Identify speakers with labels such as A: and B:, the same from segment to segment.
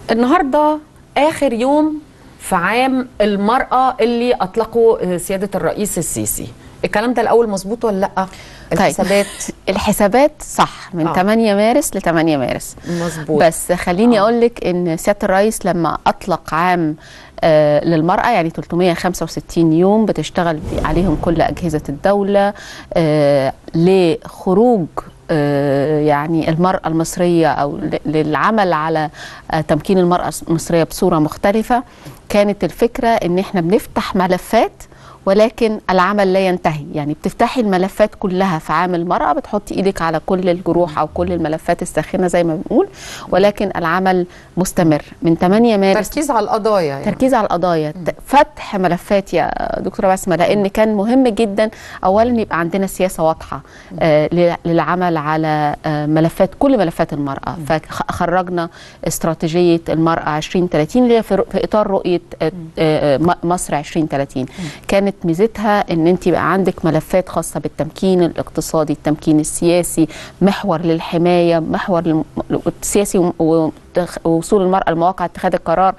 A: النهارده اخر يوم في عام المراه اللي اطلقه سياده الرئيس السيسي الكلام ده الاول مظبوط ولا لا الحسابات
B: الحسابات صح من
A: آه.
B: آه. 8 مارس ل 8 مارس
A: مظبوط
B: بس خليني
A: آه.
B: آه. اقول لك ان سياده الرئيس لما اطلق عام آه للمراه يعني 365 يوم بتشتغل بي- عليهم كل اجهزه الدوله آه لخروج آه، يعني المرأة المصرية أو ل- للعمل على آه، تمكين المرأة المصرية بصورة مختلفة كانت الفكرة إن إحنا بنفتح ملفات ولكن العمل لا ينتهي يعني بتفتحي الملفات كلها في عام المرأة بتحطي إيدك على كل الجروح أو كل الملفات الساخنة زي ما بنقول ولكن العمل مستمر من 8 مارس
A: تركيز على القضايا يعني.
B: تركيز على القضايا ت- فتح ملفات يا دكتوره بسمه لان كان مهم جدا اولا يبقى عندنا سياسه واضحه آه ل- للعمل على آه ملفات كل ملفات المراه فخرجنا استراتيجيه المراه 2030 اللي هي في ر- في اطار رؤيه آه، آه، م- مصر 2030 كانت ميزتها ان انت يبقى عندك ملفات خاصه بالتمكين الاقتصادي التمكين السياسي محور للحمايه محور للم- السياسي وم- وتخ- ووصول المراه لمواقع اتخاذ القرار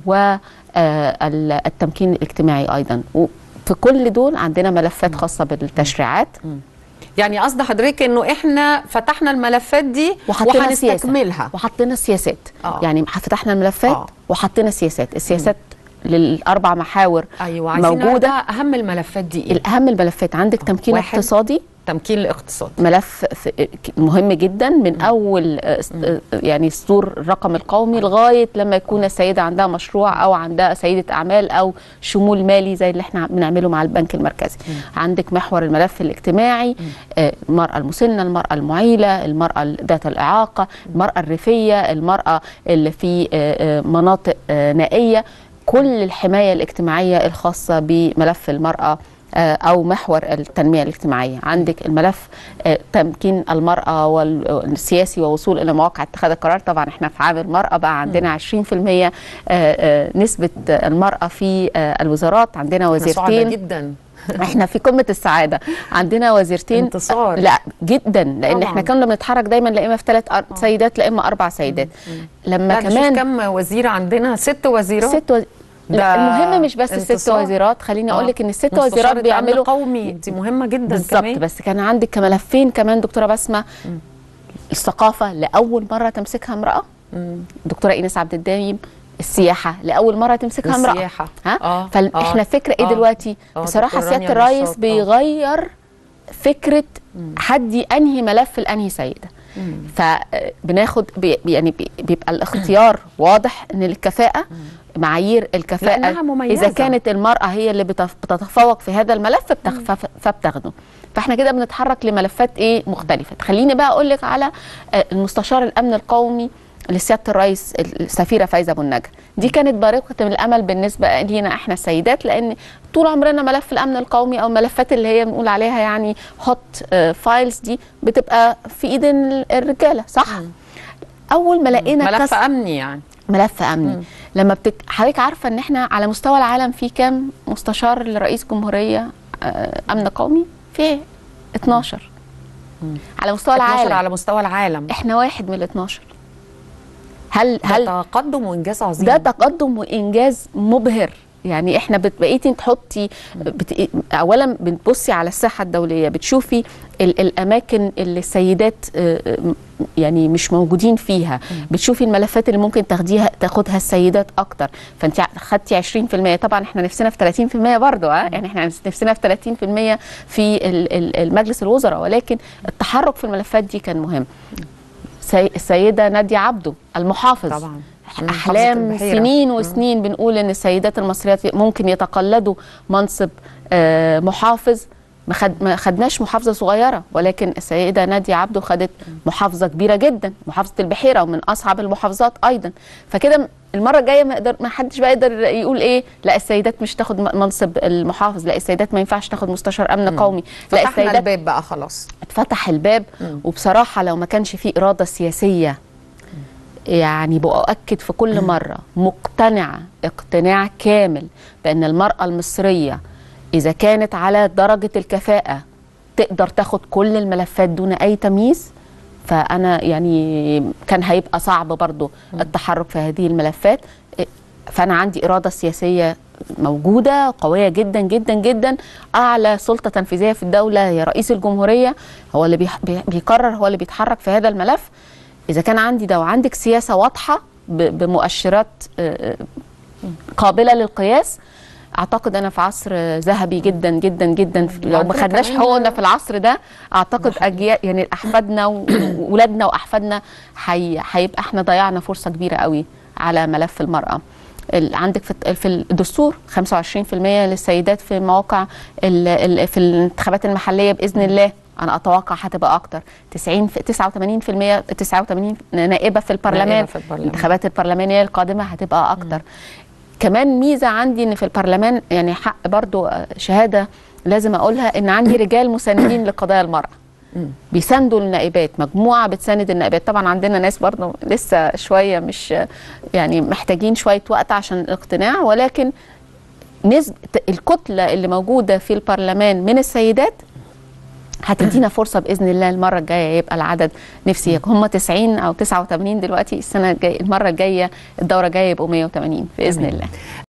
B: والتمكين الاجتماعي ايضا وفي كل دول عندنا ملفات خاصه بالتشريعات
A: يعني قصد حضرتك انه احنا فتحنا الملفات دي
B: وحطينا سياسه
A: وهنستكملها
B: وحطينا سياسات
A: آه.
B: يعني فتحنا الملفات
A: آه.
B: وحطينا سياسات السياسات للاربع محاور
A: ايوه عايزين
B: موجوده
A: موجوده اهم الملفات دي ايه
B: الاهم الملفات عندك تمكين
A: واحد.
B: اقتصادي
A: تمكين الاقتصاد
B: ملف في- مهم جدا من اول آه، است- آه، يعني صدور الرقم القومي لغايه لما يكون السيده عندها مشروع او عندها سيده اعمال او شمول مالي زي اللي احنا بنعمله مع البنك المركزي عندك محور الملف الاجتماعي آه، المراه المسنه المراه المعيله المراه ذات الاعاقه المراه الريفيه المراه اللي في آه، آه، مناطق آه، نائيه كل الحمايه الاجتماعيه الخاصه بملف المراه آه، او محور التنميه الاجتماعيه عندك الملف آه، تمكين المراه والسياسي ووصول الى مواقع اتخاذ القرار طبعا احنا في عام المراه بقى عندنا 20% آه، آه، نسبه المراه في آه، الوزارات عندنا
A: إحنا سعداء
B: وزيرتين
A: جدا
B: احنا في قمه السعاده عندنا وزيرتين
A: انتصار.
B: لا جدا لان
A: طبعاً.
B: احنا كنا بنتحرك دايما لا اما في ثلاث سيدات لا اما اربع سيدات لما
A: لا كمان
B: كمان
A: كم وزير عندنا ست وزيرات
B: ست وز...
A: ده
B: لا المهم مش بس الست
A: انتصار.
B: وزيرات خليني اقول لك ان الست
A: مستشارة
B: وزيرات
A: أمن
B: بيعملوا
A: قومي دي مهمه جدا
B: بالظبط
A: كمان
B: بس كان عندك كملفين كمان دكتوره بسمه الثقافه لاول مره تمسكها امراه
A: مم.
B: دكتوره ايناس عبد الدايم السياحه لاول مره تمسكها امراه
A: السياحة.
B: ها
A: آه،
B: فاحنا
A: آه،
B: فكره ايه
A: آه،
B: دلوقتي
A: آه،
B: بصراحه
A: دكتور
B: سياده
A: رانيا
B: الرئيس
A: نشاط، آه.
B: بيغير فكره حدي انهي ملف لانهي سيده فبناخد بي يعني بي- بيبقى الاختيار واضح ان الكفاءه معايير الكفاءه
A: لأنها مميزة.
B: اذا كانت المراه هي اللي بتف- بتتفوق في هذا الملف بتخ- فف- فبتاخده فاحنا كده بنتحرك لملفات ايه مختلفه خليني بقى اقول لك على آه، المستشار الامن القومي لسياده الرئيس السفيره فايزه ابو النجا دي كانت بارقه من الامل بالنسبه لينا احنا السيدات لان طول عمرنا ملف الامن القومي او الملفات اللي هي بنقول عليها يعني هوت فايلز دي بتبقى في ايد الرجاله صح اول ما لقينا
A: ملف
B: كسر-
A: امني يعني
B: ملف امني لما بتك... حضرتك عارفه ان احنا على مستوى العالم في كام مستشار لرئيس جمهوريه آه، امن قومي في 12 على مستوى
A: 12
B: العالم
A: على مستوى العالم
B: احنا واحد من ال 12 هل
A: هل
B: هل
A: تقدم وانجاز عظيم
B: ده تقدم وانجاز مبهر يعني احنا بت- بقيتي تحطي بت... اولا بتبصي على الساحه الدوليه بتشوفي ال... الاماكن اللي السيدات آه، آه، يعني مش موجودين فيها بتشوفي الملفات اللي ممكن تاخديها تاخدها السيدات اكتر فانت خدتي 20% طبعا احنا نفسنا في 30% برضه اه يعني احنا نفسنا في 30% في ال- ال- المجلس الوزراء ولكن التحرك في الملفات دي كان مهم سي... السيده ناديه عبده المحافظ
A: طبعا محافظة
B: احلام
A: البحيرة.
B: سنين وسنين بنقول ان السيدات المصريات ممكن يتقلدوا منصب آه، محافظ ما خد ما خدناش محافظه صغيره ولكن السيده ناديه عبده خدت محافظه كبيره جدا محافظه البحيره ومن اصعب المحافظات ايضا فكده المره الجايه ما يقدر ما حدش بقى يقدر يقول ايه لا السيدات مش تاخد م- منصب المحافظ لا السيدات ما ينفعش تاخد مستشار امن قومي لا
A: فتحنا
B: السيدات
A: الباب بقى خلاص
B: اتفتح الباب وبصراحة لو ما كانش فيه إرادة سياسية يعني بأؤكد في كل مرة مقتنعة اقتناع كامل بأن المرأة المصرية إذا كانت على درجة الكفاءة تقدر تاخد كل الملفات دون أي تمييز فانا يعني كان هيبقى صعب برضو التحرك في هذه الملفات فانا عندي اراده سياسيه موجوده قويه جدا جدا جدا اعلى سلطه تنفيذيه في الدوله هي رئيس الجمهوريه هو اللي بيح- بي- بيقرر هو اللي بيتحرك في هذا الملف اذا كان عندي ده وعندك سياسه واضحه ب- بمؤشرات آه، آه، قابله للقياس اعتقد انا في عصر آه، ذهبي جدا جدا جدا لو ما
A: وعندنا
B: خدناش
A: كمان-
B: حقوقنا في العصر ده اعتقد اجيال يعني احفادنا واولادنا واحفادنا حي- هيبقى احنا ضيعنا فرصه كبيره قوي على ملف المراه ال- عندك في الت- في الدستور 25% للسيدات في مواقع ال- ال- في الانتخابات المحليه باذن الله انا اتوقع هتبقى اكتر 90 في 89% 89 نائبه في البرلمان
A: نائبة في البرلمان.
B: الانتخابات البرلمانيه القادمه هتبقى اكتر كمان ميزه عندي ان في البرلمان يعني حق برضو آه، شهاده لازم اقولها ان عندي رجال مساندين لقضايا المراه بيساندوا النائبات مجموعه بتساند النائبات طبعا عندنا ناس برضو لسه شويه مش يعني محتاجين شويه وقت عشان الاقتناع ولكن نسبة الكتله اللي موجوده في البرلمان من السيدات هتدينا فرصه باذن الله المره الجايه يبقى العدد نفسي يكون هم 90 او 89 دلوقتي السنه الجايه المره الجايه الدوره الجايه يبقوا 180 باذن
A: تمام.
B: الله